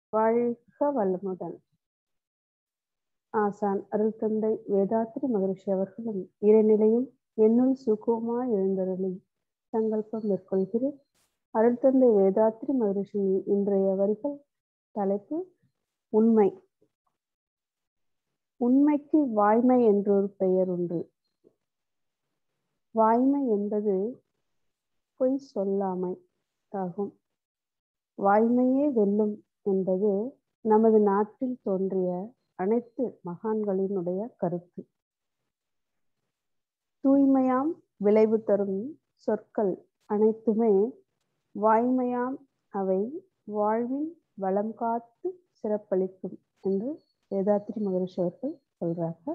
வாழ்க வளமுடன் ஆசான் அருள் தந்தை வேதாத்திரி மகரிஷி அவர்களும் இறைநிலையும் என்னுள் சுகமாய் எழுந்தருளி சங்கல்பம் மேற்கொள்கிறேன் அருள் தந்தை வேதாத்திரி மகரிஷியின் இன்றைய வரிகள் தலைப்பு உண்மை உண்மைக்கு வாய்மை என்றொரு பெயர் உண்டு வாய்மை என்பது பொய் சொல்லாமை ஆகும் வாய்மையே வெல்லும் என்பது நமது நாட்டில் தோன்றிய அனைத்து மகான்களினுடைய கருத்து தூய்மையாம் விளைவு தரும் சொற்கள் அனைத்துமே வாய்மையாம் அவை வாழ்வில் வளம் காத்து சிறப்பளிக்கும் என்று வேதாத்திரி மகரிஷி அவர்கள் சொல்றார்கள்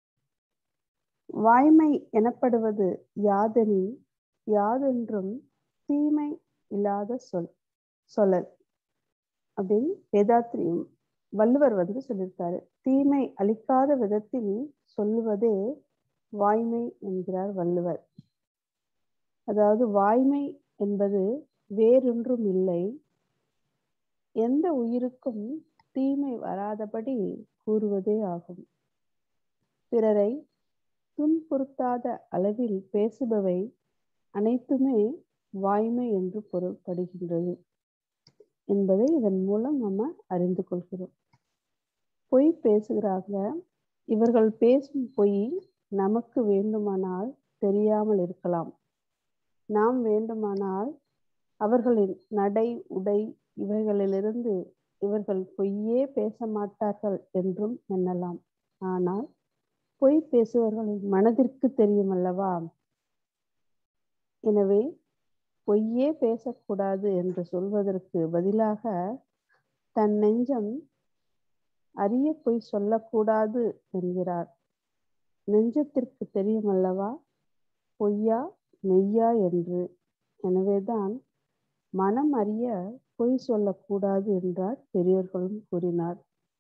வாய்மை எனப்படுவது யாதெனில் யாதென்றும் தீமை இல்லாத சொல் சொல்லல் அப்படின்னு வேதாத்திரியும் வள்ளுவர் வந்து சொல்லியிருக்காரு தீமை அளிக்காத விதத்தில் சொல்லுவதே வாய்மை என்கிறார் வள்ளுவர் அதாவது வாய்மை என்பது வேறொன்றும் இல்லை எந்த உயிருக்கும் தீமை வராதபடி கூறுவதே ஆகும் பிறரை துன்புறுத்தாத அளவில் பேசுபவை அனைத்துமே வாய்மை என்று பொருள்படுகின்றது என்பதை இதன் மூலம் நம்ம அறிந்து கொள்கிறோம் பொய் பேசுகிறாங்க இவர்கள் பேசும் பொய் நமக்கு வேண்டுமானால் தெரியாமல் இருக்கலாம் நாம் வேண்டுமானால் அவர்களின் நடை உடை இவைகளிலிருந்து இவர்கள் பொய்யே பேச மாட்டார்கள் என்றும் எண்ணலாம் ஆனால் பொய் பேசுபவர்களின் மனதிற்கு தெரியும் அல்லவா எனவே பொய்யே பேசக்கூடாது என்று சொல்வதற்கு பதிலாக தன் நெஞ்சம் அரிய பொய் சொல்லக்கூடாது என்கிறார் நெஞ்சத்திற்கு தெரியும் அல்லவா பொய்யா மெய்யா என்று எனவேதான் மனம் அறிய பொய் சொல்லக்கூடாது என்றார் பெரியோர்களும் கூறினார்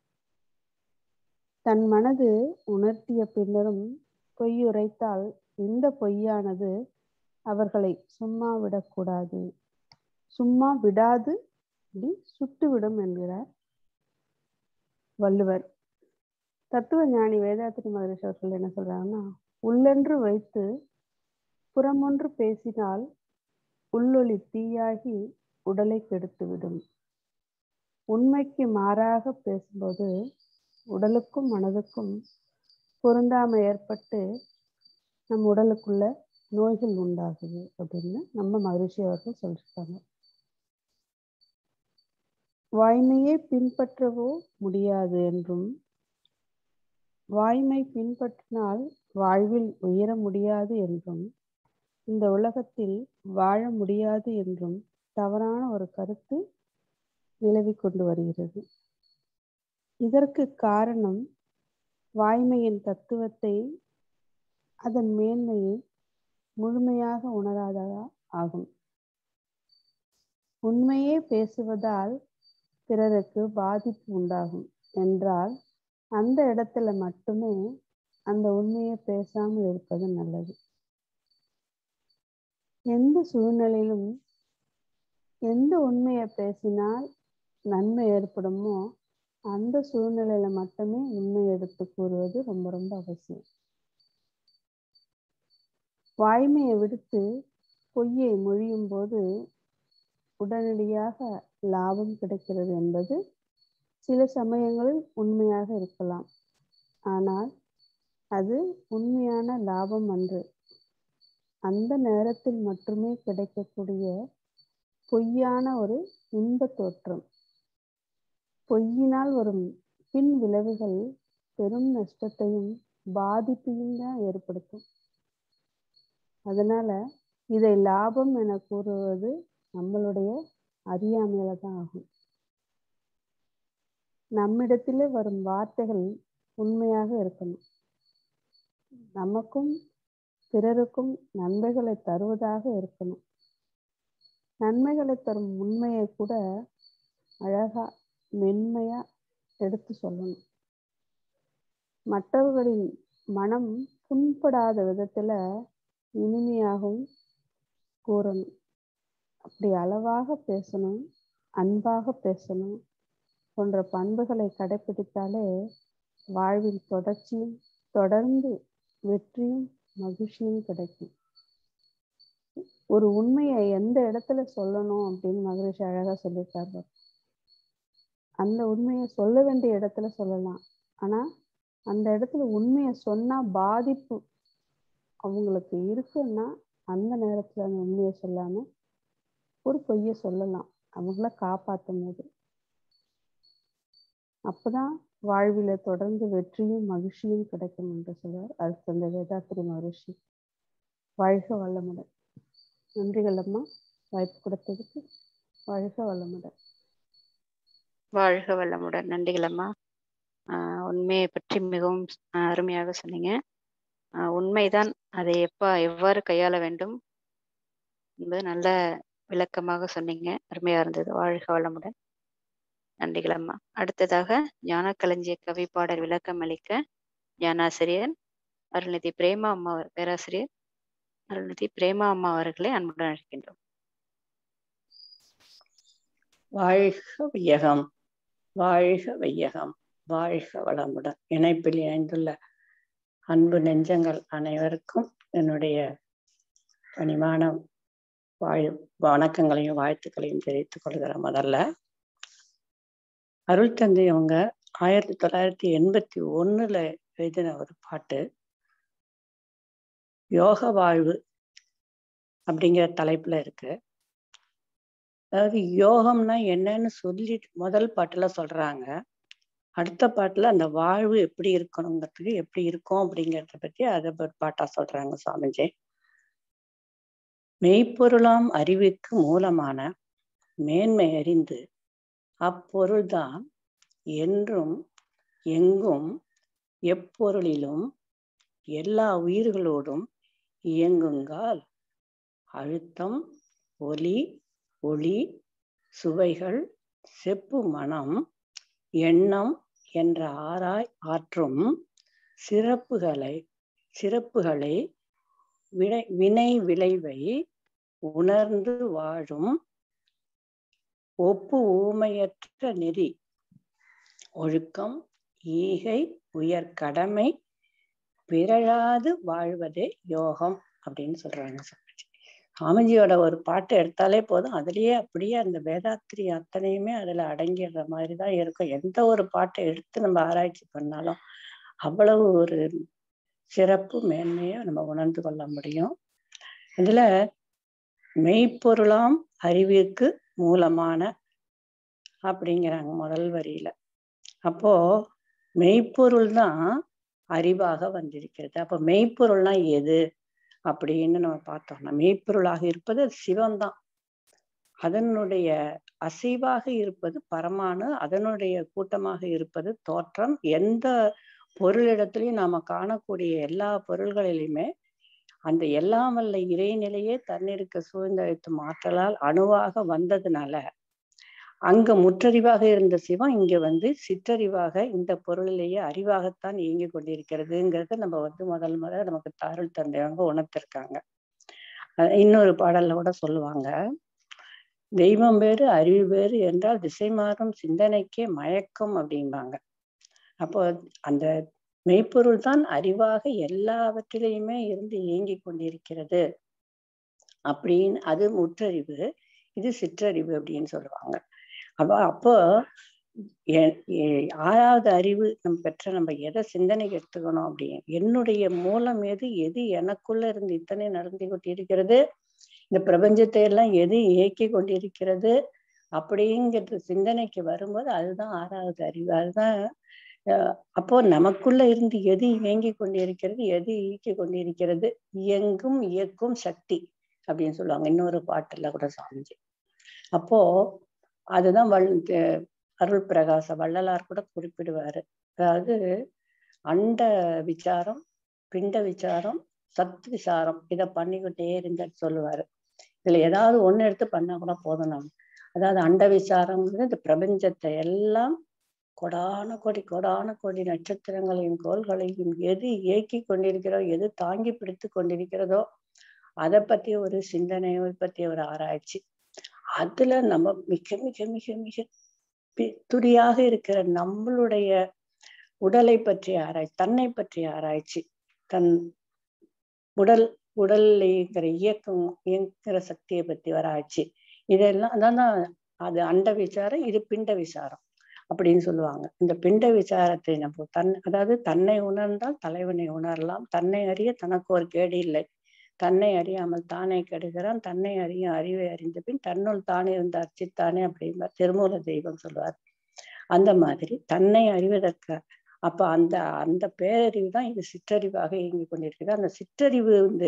தன் மனது உணர்த்திய பின்னரும் பொய் உரைத்தால் இந்த பொய்யானது அவர்களை சும்மா விடக்கூடாது சும்மா விடாது அப்படி சுட்டுவிடும் என்கிறார் வள்ளுவர் தத்துவ ஞானி வேதாத்திரி மகரிஷி அவர்கள் என்ன சொல்றாங்கன்னா உள்ளென்று வைத்து புறமொன்று பேசினால் உள்ளொளி தீயாகி உடலை கெடுத்துவிடும் உண்மைக்கு மாறாக பேசும்போது உடலுக்கும் மனதுக்கும் பொருந்தாமை ஏற்பட்டு நம் உடலுக்குள்ள நோய்கள் உண்டாகுது அப்படின்னு நம்ம மகிழ்ச்சி அவர்கள் சொல்லியிருக்காங்க வாய்மையை பின்பற்றவோ முடியாது என்றும் வாய்மை பின்பற்றினால் வாழ்வில் உயர முடியாது என்றும் இந்த உலகத்தில் வாழ முடியாது என்றும் தவறான ஒரு கருத்து நிலவி கொண்டு வருகிறது இதற்கு காரணம் வாய்மையின் தத்துவத்தை அதன் மேன்மையை முழுமையாக உணராததா ஆகும் உண்மையே பேசுவதால் பிறருக்கு பாதிப்பு உண்டாகும் என்றால் அந்த இடத்துல மட்டுமே அந்த உண்மையை பேசாமல் இருப்பது நல்லது எந்த சூழ்நிலையிலும் எந்த உண்மையை பேசினால் நன்மை ஏற்படுமோ அந்த சூழ்நிலையில மட்டுமே உண்மை எடுத்து கூறுவது ரொம்ப ரொம்ப அவசியம் வாய்மையை விடுத்து பொய்யை மொழியும் போது உடனடியாக லாபம் கிடைக்கிறது என்பது சில சமயங்களில் உண்மையாக இருக்கலாம் ஆனால் அது உண்மையான லாபம் அன்று அந்த நேரத்தில் மட்டுமே கிடைக்கக்கூடிய பொய்யான ஒரு இன்ப தோற்றம் பொய்யினால் வரும் பின் விளைவுகள் பெரும் நஷ்டத்தையும் பாதிப்பையும் தான் ஏற்படுத்தும் அதனால இதை லாபம் என கூறுவது நம்மளுடைய அறியாமையில தான் ஆகும் நம்மிடத்திலே வரும் வார்த்தைகள் உண்மையாக இருக்கணும் நமக்கும் பிறருக்கும் நன்மைகளை தருவதாக இருக்கணும் நன்மைகளை தரும் உண்மையை கூட அழகா மென்மையா எடுத்து சொல்லணும் மற்றவர்களின் மனம் புண்படாத விதத்துல இனிமையாகவும் கூறணும் அப்படி அளவாக பேசணும் அன்பாக பேசணும் போன்ற பண்புகளை கடைபிடித்தாலே வாழ்வில் தொடர்ச்சியும் தொடர்ந்து வெற்றியும் மகிழ்ச்சியும் கிடைக்கும் ஒரு உண்மையை எந்த இடத்துல சொல்லணும் அப்படின்னு மகரிஷி அழகா சொல்லியிருக்காரு அந்த உண்மையை சொல்ல வேண்டிய இடத்துல சொல்லலாம் ஆனா அந்த இடத்துல உண்மையை சொன்னா பாதிப்பு அவங்களுக்கு இருக்குன்னா அந்த நேரத்துல அந்த உண்மையை சொல்லாம ஒரு பொய்யை சொல்லலாம் அவங்கள காப்பாற்றும் போது அப்பதான் வாழ்வில தொடர்ந்து வெற்றியும் மகிழ்ச்சியும் கிடைக்கும் என்று சொல்றார் அடுத்து அந்த வேதாத்திரி மகரிஷி வாழ்க வளமுடன் நன்றிகள் அம்மா வாய்ப்பு கொடுத்ததுக்கு வாழ்க வளமுடன் வாழ்க வளமுடன் நன்றிகள் அம்மா ஆஹ் உண்மையை பற்றி மிகவும் ஆஹ் அருமையாக சொன்னீங்க ஆஹ் உண்மைதான் அதை எப்ப எவ்வாறு கையாள வேண்டும் என்பது நல்ல விளக்கமாக சொன்னீங்க அருமையா இருந்தது வாழ்க வளமுடன் நன்றிகள் அம்மா அடுத்ததாக ஞான களஞ்சிய கவி பாடல் விளக்கம் அளிக்க ஞானாசிரியர் அருள்நிதி பிரேமா அம்மா அவர் பேராசிரியர் அருள்நிதி பிரேமா அம்மா அவர்களை அன்புடன் அழைக்கின்றோம் வாழ்க வையகம் வாழ்க வையகம் வாழ்க வளமுடன் இணைப்பில் இணைந்துள்ள அன்பு நெஞ்சங்கள் அனைவருக்கும் என்னுடைய பணிவான வாழ் வணக்கங்களையும் வாழ்த்துக்களையும் தெரிவித்துக் கொள்கிறேன் முதல்ல அருள் தந்தை அவங்க ஆயிரத்தி தொள்ளாயிரத்தி எண்பத்தி ஒண்ணுல எழுதின ஒரு பாட்டு யோக வாழ்வு அப்படிங்கிற தலைப்புல இருக்கு அதாவது யோகம்னா என்னன்னு சொல்லி முதல் பாட்டுல சொல்றாங்க அடுத்த பாட்டுல அந்த வாழ்வு எப்படி இருக்கணுங்கிறதுக்கு எப்படி இருக்கும் அப்படிங்கிறத பத்தி அதை ஒரு பாட்டா சொல்றாங்க சுவாமிஜி மெய்ப்பொருளாம் அறிவுக்கு மூலமான மேன்மை அறிந்து அப்பொருள்தான் என்றும் எங்கும் எப்பொருளிலும் எல்லா உயிர்களோடும் இயங்குங்கால் அழுத்தம் ஒலி ஒளி சுவைகள் செப்பு மனம் எண்ணம் என்ற ஆராய் ஆற்றும் சிறப்புகளை சிறப்புகளை வினை வினை விளைவை உணர்ந்து வாழும் ஒப்பு ஊமையற்ற நெறி ஒழுக்கம் ஈகை உயர் கடமை பிறழாது வாழ்வதே யோகம் அப்படின்னு சொல்றாங்க சுவாமிஜி சுவாமிஜியோட ஒரு பாட்டு எடுத்தாலே போதும் அதுலயே அப்படியே அந்த வேதாத்திரி அத்தனையுமே அதுல அடங்கிடுற மாதிரிதான் இருக்கும் எந்த ஒரு பாட்டை எடுத்து நம்ம ஆராய்ச்சி பண்ணாலும் அவ்வளவு ஒரு சிறப்பு மேன்மையை நம்ம உணர்ந்து கொள்ள முடியும் இதுல மெய்ப்பொருளாம் அறிவிற்கு மூலமான அப்படிங்கிறாங்க முதல் வரியில அப்போ மெய்ப்பொருள் தான் அறிவாக வந்திருக்கிறது அப்ப மெய்ப்பொருள்னா எது அப்படின்னு நம்ம பார்த்தோம்னா மெய்ப்பொருளாக இருப்பது சிவம்தான் அதனுடைய அசைவாக இருப்பது பரமானு அதனுடைய கூட்டமாக இருப்பது தோற்றம் எந்த பொருளிடத்திலையும் நாம காணக்கூடிய எல்லா பொருள்களிலுமே அந்த எல்லாம் வல்ல இறைநிலையே தன்னிருக்க சூழ்ந்தழைத்து மாற்றலால் அணுவாக வந்ததுனால அங்க முற்றறிவாக இருந்த சிவம் இங்க வந்து சிற்றறிவாக இந்த பொருளிலேயே அறிவாகத்தான் இயங்கி கொண்டிருக்கிறதுங்கிறத நம்ம வந்து முதல் முதல் நமக்கு தாருள் தந்தையவங்க உணர்த்திருக்காங்க இன்னொரு பாடல்ல கூட சொல்லுவாங்க தெய்வம் வேறு அறிவு வேறு என்றால் திசை மாறும் சிந்தனைக்கே மயக்கம் அப்படிம்பாங்க அப்போ அந்த மெய்ப்பொருள் தான் அறிவாக எல்லாவற்றிலையுமே இருந்து இயங்கி கொண்டிருக்கிறது அப்படின்னு அது முற்றறிவு இது சிற்றறிவு அப்படின்னு சொல்லுவாங்க அப்போ அப்போ ஆறாவது அறிவு நம்ம பெற்ற நம்ம எதை சிந்தனைக்கு எடுத்துக்கணும் அப்படின்னு என்னுடைய மூலம் எது எது எனக்குள்ள இருந்து இத்தனை நடந்து கொண்டிருக்கிறது இந்த பிரபஞ்சத்தை எல்லாம் எது இயக்கி கொண்டிருக்கிறது அப்படிங்கிறது சிந்தனைக்கு வரும்போது அதுதான் ஆறாவது அறிவு அதுதான் அப்போ நமக்குள்ள இருந்து எது இயங்கி கொண்டிருக்கிறது எது இயக்கி கொண்டிருக்கிறது இயங்கும் இயக்கும் சக்தி அப்படின்னு சொல்லுவாங்க இன்னொரு பாட்டுல கூட சாமிஜி அப்போ அதுதான் வள் அருள் பிரகாச வள்ளலார் கூட குறிப்பிடுவாரு அதாவது அண்ட விசாரம் பிண்ட விசாரம் சத் விசாரம் இதை பண்ணிக்கிட்டே இருங்கன்னு சொல்லுவாரு இதுல ஏதாவது ஒண்ணு எடுத்து பண்ணா கூட போதும் நம்ம அதாவது அண்ட விசாரம்ங்கிறது இந்த பிரபஞ்சத்தை எல்லாம் கொடான கொடி கொடான கொடி நட்சத்திரங்களையும் கோள்களையும் எது இயக்கி கொண்டிருக்கிறோ எது தாங்கி பிடித்து கொண்டிருக்கிறதோ அதை பத்தி ஒரு சிந்தனையை பத்தி ஒரு ஆராய்ச்சி அதுல நம்ம மிக மிக மிக மிக பி- துரியாக இருக்கிற நம்மளுடைய உடலை பற்றிய ஆராய்ச்சி தன்னை பற்றிய ஆராய்ச்சி தன் உடல் உடல்ல இருக்கிற இயக்கம் இயங்குற சக்தியை பத்தி வர ஆராய்ச்சி இதெல்லாம் அதான் அது அண்ட விசாரம் இது பிண்ட விசாரம் அப்படின்னு சொல்லுவாங்க இந்த பிண்ட விசாரத்தை நம்ம தன் அதாவது தன்னை உணர்ந்தால் தலைவனை உணரலாம் தன்னை அறிய தனக்கு ஒரு கேடு இல்லை தன்னை அறியாமல் தானே கெடுகிறான் தன்னை அறியும் அறிவை அறிந்த பின் தன்னுள் தானே இருந்த அர்ச்சித்தானே அப்படிம்பார் திருமூல தெய்வம் சொல்லுவார் அந்த மாதிரி தன்னை அறிவதற்கு அப்ப அந்த அந்த பேரறிவு தான் இது சிற்றறிவாக இயங்கி கொண்டிருக்குது அந்த சிற்றறிவு வந்து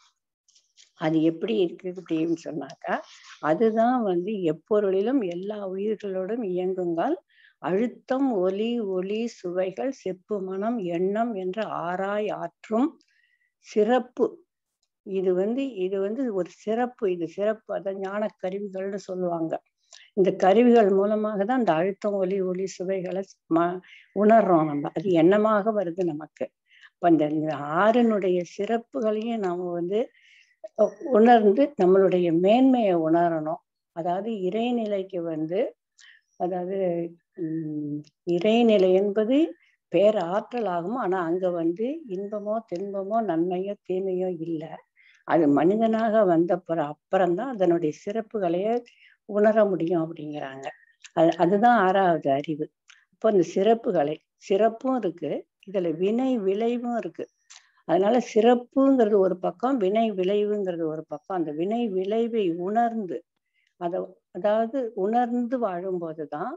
அது எப்படி இருக்கு அப்படின்னு சொன்னாக்கா அதுதான் வந்து எப்பொருளிலும் எல்லா உயிர்களோடும் இயங்குங்கால் அழுத்தம் ஒலி ஒளி சுவைகள் செப்பு மனம் எண்ணம் என்ற ஆராய் ஆற்றும் சிறப்பு இது வந்து இது வந்து ஒரு சிறப்பு இது சிறப்பு அதான் ஞான கருவிகள்னு சொல்லுவாங்க இந்த கருவிகள் மூலமாக தான் அந்த அழுத்தம் ஒலி ஒளி சுவைகளை ம உணர்றோம் நம்ம அது எண்ணமாக வருது நமக்கு அப்ப அந்த இந்த ஆறினுடைய சிறப்புகளையும் நாம வந்து உ- உணர்ந்து நம்மளுடைய மேன்மையை உணரணும் அதாவது இறைநிலைக்கு வந்து அதாவது உம் இறைநிலை என்பது பேராற்றல் ஆகும் ஆனா அங்க வந்து இன்பமோ துன்பமோ நன்மையோ தீமையோ இல்லை அது மனிதனாக வந்தப்புறம் அப்புறம்தான் அதனுடைய சிறப்புகளையே உணர முடியும் அப்படிங்கிறாங்க அது அதுதான் ஆறாவது அறிவு இப்போ இந்த சிறப்புகளை சிறப்பும் இருக்கு இதுல வினை விளைவும் இருக்கு அதனால சிறப்புங்கிறது ஒரு பக்கம் வினை விளைவுங்கிறது ஒரு பக்கம் அந்த வினை விளைவை உணர்ந்து அத அதாவது உணர்ந்து வாழும்போதுதான்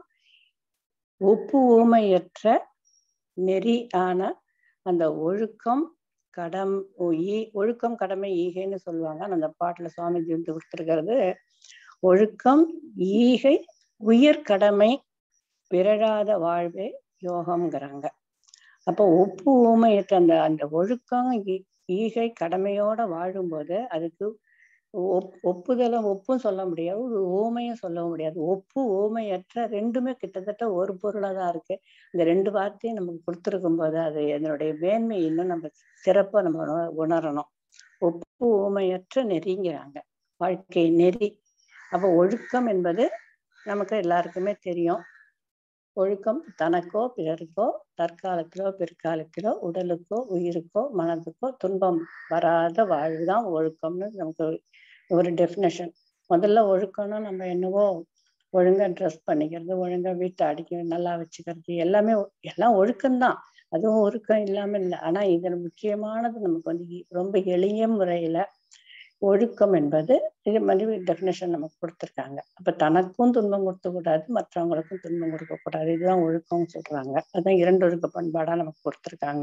ஒப்பு ஊமையற்ற நெறி ஆன அந்த ஒழுக்கம் கடம் ஓ- ஈ- ஒழுக்கம் கடமை ஈகைன்னு சொல்லுவாங்க ஆனா அந்த பாட்டுல சுவாமிஜி வந்து கொடுத்திருக்கிறது ஒழுக்கம் ஈகை உயிர் கடமை பிறழாத வாழ்வே யோகம்ங்கிறாங்க அப்போ ஒப்பு ஊமையற்ற அந்த அந்த ஒழுக்கம் ஈ- ஈகை கடமையோட வாழும்போது அதுக்கு ஒப் ஒப்புதலும் ஒப்பும் சொல்ல முடியாது ஒரு ஊமையும் சொல்ல முடியாது ஒப்பு ஊமையற்ற ரெண்டுமே கிட்டத்தட்ட ஒரு பொருளா தான் இருக்கு இந்த ரெண்டு வார்த்தையும் நமக்கு கொடுத்துருக்கும் போது அது அதனுடைய மேன்மை இன்னும் நம்ம சிறப்பா நம்ம உண- உணரணும் ஒப்பு ஊமையற்ற நெறிங்கிறாங்க வாழ்க்கை நெறி அப்போ ஒழுக்கம் என்பது நமக்கு எல்லாருக்குமே தெரியும் ஒழுக்கம் தனக்கோ பிறருக்கோ தற்காலத்திலோ பிற்காலத்திலோ உடலுக்கோ உயிருக்கோ மனதுக்கோ துன்பம் வராத வாழ்வுதான் ஒழுக்கம்னு நமக்கு ஒரு டெஃபினேஷன் முதல்ல ஒழுக்கம்னா நம்ம என்னவோ ஒழுங்கா ட்ரெஸ் பண்ணிக்கிறது ஒழுங்கா வீட்டை அடிக்க நல்லா வச்சுக்கிறது எல்லாமே ஒ- எல்லாம் ஒழுக்கம்தான் அதுவும் ஒழுக்கம் இல்லாம இல்லை ஆனா இதுல முக்கியமானது நமக்கு வந்து இ- ரொம்ப எளிய முறையில ஒழுக்கம் என்பது இது மாதிரி டெஃபினேஷன் நமக்கு கொடுத்துருக்காங்க அப்ப தனக்கும் துன்பம் கொடுக்க கூடாது மற்றவங்களுக்கும் துன்பம் கொடுக்க கூடாது இதுதான் ஒழுக்கம்னு சொல்றாங்க அதான் இரண்டு ஒழுக்க பண்பாடா நமக்கு கொடுத்துருக்காங்க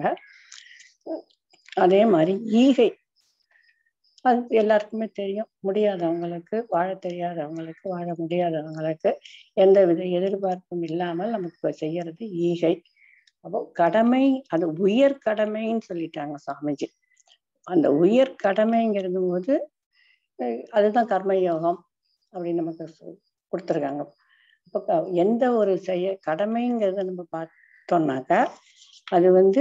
அதே மாதிரி ஈகை அது எல்லாருக்குமே தெரியும் முடியாதவங்களுக்கு வாழ தெரியாதவங்களுக்கு வாழ முடியாதவங்களுக்கு எந்த வித எதிர்பார்ப்பும் இல்லாமல் நமக்கு செய்யறது ஈகை அப்போ கடமை அது உயர் கடமைன்னு சொல்லிட்டாங்க சாமிஜி அந்த உயர் கடமைங்கிறது போது அஹ் அதுதான் கர்மயோகம் அப்படின்னு நமக்கு சொ- கொடுத்திருக்காங்க அப்போ க- எந்த ஒரு செய்ய கடமைங்கிறத நம்ம பார்த்தோம்னாக்கா அது வந்து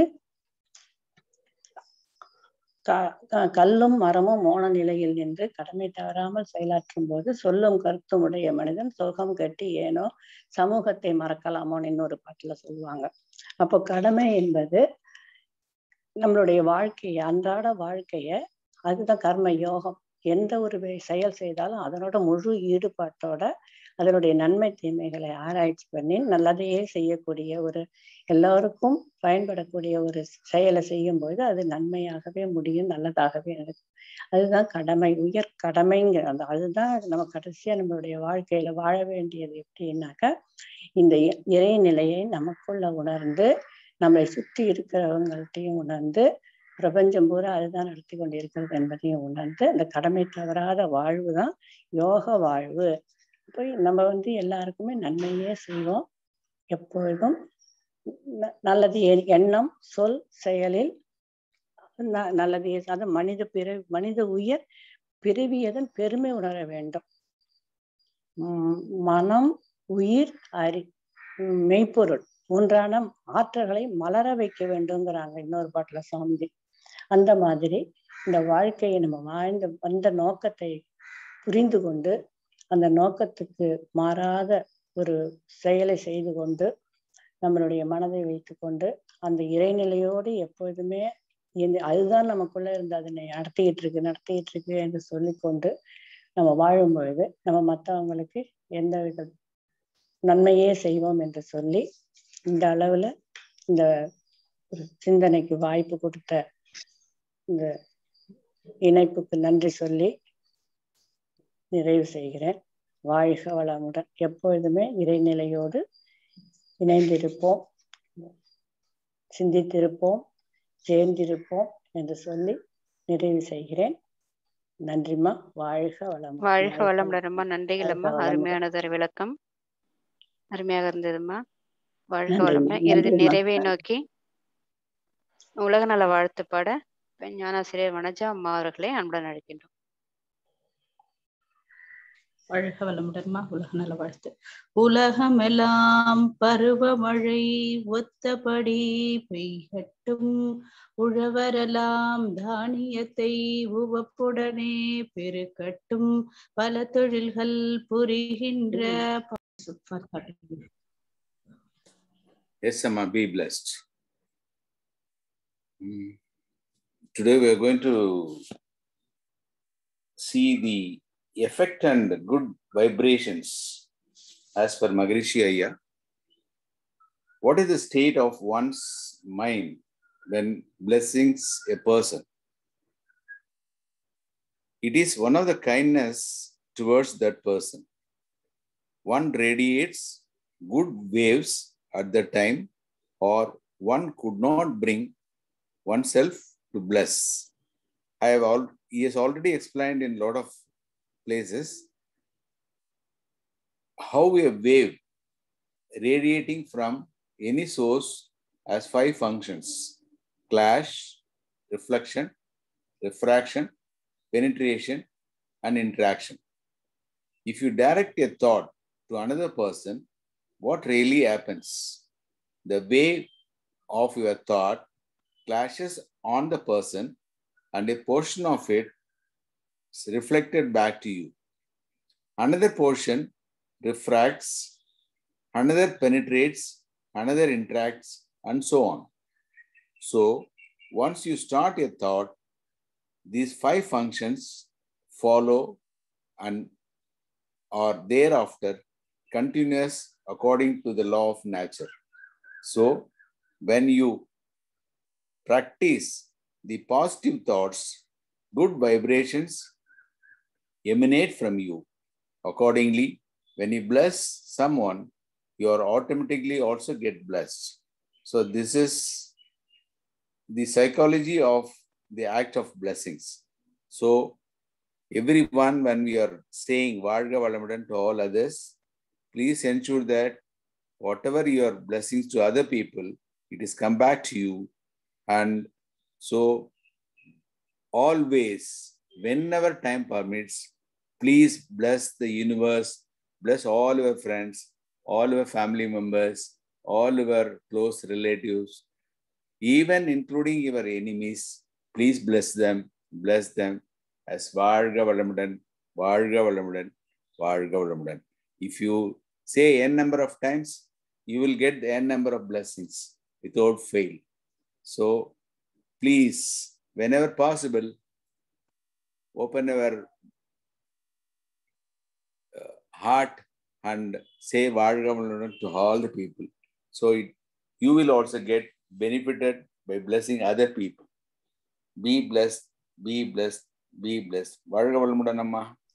க- க- கல்லும் மரமும் மோன நிலையில் நின்று கடமை தவறாமல் செயலாற்றும் போது சொல்லும் கருத்தும் உடைய மனிதன் சோகம் கட்டி ஏனோ சமூகத்தை மறக்கலாமோன்னு இன்னொரு பாட்டுல சொல்லுவாங்க அப்போ கடமை என்பது நம்மளுடைய வாழ்க்கைய அன்றாட வாழ்க்கைய அதுதான் கர்ம யோகம் எந்த ஒரு வே- செயல் செய்தாலும் அதனோட முழு ஈடுபாட்டோட அதனுடைய நன்மை தீமைகளை ஆராய்ச்சி பண்ணி நல்லதையே செய்யக்கூடிய ஒரு எல்லாருக்கும் பயன்படக்கூடிய ஒரு செயலை செய்யும் பொழுது அது நன்மையாகவே முடியும் நல்லதாகவே இருக்கும் அதுதான் கடமை உயர் கடமைங்கிற அந்த அதுதான் நம்ம கடைசியா நம்மளுடைய வாழ்க்கையில வாழ வேண்டியது எப்படின்னாக்கா இந்த இ- இறைநிலையை நமக்குள்ள உணர்ந்து நம்மளை சுற்றி இருக்கிறவங்கள்ட்டையும் உணர்ந்து பிரபஞ்சம் பூரா அதுதான் நடத்தி கொண்டிருக்கிறது என்பதையும் உணர்ந்து அந்த கடமை தவறாத வாழ்வு தான் யோக வாழ்வு போய் நம்ம வந்து எல்லாருக்குமே நன்மையே செய்வோம் எப்பொழுதும் ந- நல்லது எ- எண்ணம் சொல் செயலில் ந- நல்லது எ- அது மனித பிற மனித உயர் பிறவியதன் பெருமை உணர வேண்டும் உம் மனம் உயிர் அறி உம் மெய்ப்பொருள் மூன்றான ஆற்றல்களை மலர வைக்க வேண்டுங்கிறாங்க இன்னொரு பாட்டுல சாமி அந்த மாதிரி இந்த வாழ்க்கையை நம்ம வாழ்ந்த வந்த நோக்கத்தை புரிந்து கொண்டு அந்த நோக்கத்துக்கு மாறாத ஒரு செயலை செய்து கொண்டு நம்மளுடைய மனதை வைத்துக்கொண்டு அந்த இறைநிலையோடு எப்பொழுதுமே இந்த அதுதான் நமக்குள்ள இருந்து அதனை நடத்திக்கிட்டு இருக்கு நடத்திக்கிட்டு இருக்கு என்று சொல்லிக்கொண்டு நம்ம வாழும் பொழுது நம்ம மற்றவங்களுக்கு எந்த வித நன்மையே செய்வோம் என்று சொல்லி இந்த அளவுல இந்த ஒரு சிந்தனைக்கு வாய்ப்பு கொடுத்த இந்த இணைப்புக்கு நன்றி சொல்லி நிறைவு செய்கிறேன் வாழ்க வளமுடன் எப்பொழுதுமே இறைநிலையோடு இணைந்திருப்போம் சிந்தித்திருப்போம் சேர்ந்திருப்போம் என்று சொல்லி நிறைவு செய்கிறேன் நன்றிம்மா வாழ்க வளம் வாழ்க வளமுடன் ரொம்ப நன்றிகளம்மா வாழ்க வளமுடன். அருமையானதொரு விளக்கம் அருமையாக இருந்ததும்மா வாழ்க நன்றி, வளமுடன் இறுதி நன்றிம்மா. நிறைவை நோக்கி உலக நல வாழ்த்து பாட பெண் ஞானாசிரியர் வனஜா அம்மா அவர்களை அன்புடன் அழைக்கின்றோம் வாழ்க வளமுடன்மா உலக நல வாழ்த்து உலகமெல்லாம் பருவமழை ஒத்தபடி பெய்கட்டும் உழவரெல்லாம் தானியத்தை உவப்புடனே பெருக்கட்டும் பல தொழில்கள் புரிகின்ற Yes, Amma, be blessed. Mm. Today we are going to see the effect and good vibrations as per Magrishi Ayya. What is the state of one's mind when blessings a person? It is one of the kindness towards that person. One radiates good waves at the time, or one could not bring oneself to bless. I have all he has already explained in a lot of places how a wave radiating from any source has five functions clash, reflection, refraction, penetration, and interaction. If you direct a thought to another person, what really happens? The wave of your thought clashes on the person, and a portion of it is reflected back to you. Another portion refracts, another penetrates, another interacts, and so on. So, once you start a thought, these five functions follow and are thereafter continuous according to the law of nature. So, when you practice the positive thoughts, good vibrations emanate from you. Accordingly, when you bless someone, you are automatically also get blessed. So, this is the psychology of the act of blessings. So, everyone, when we are saying Varga Valamudan to all others, please ensure that whatever your blessings to other people, it is come back to you. And so, always, whenever time permits, please bless the universe, bless all your friends, all your family members, all your close relatives, even including your enemies. Please bless them, bless them as Varga Valamudan, Varga Valamudan, Varga Valamudan. If you say n number of times, you will get the n number of blessings without fail. So please, whenever possible, open your uh, heart and say Varga Valamudan to all the people. So it, you will also get benefited by blessing other people. Be blessed, be blessed, be blessed. வாழ்க வளமுடன் அம்மா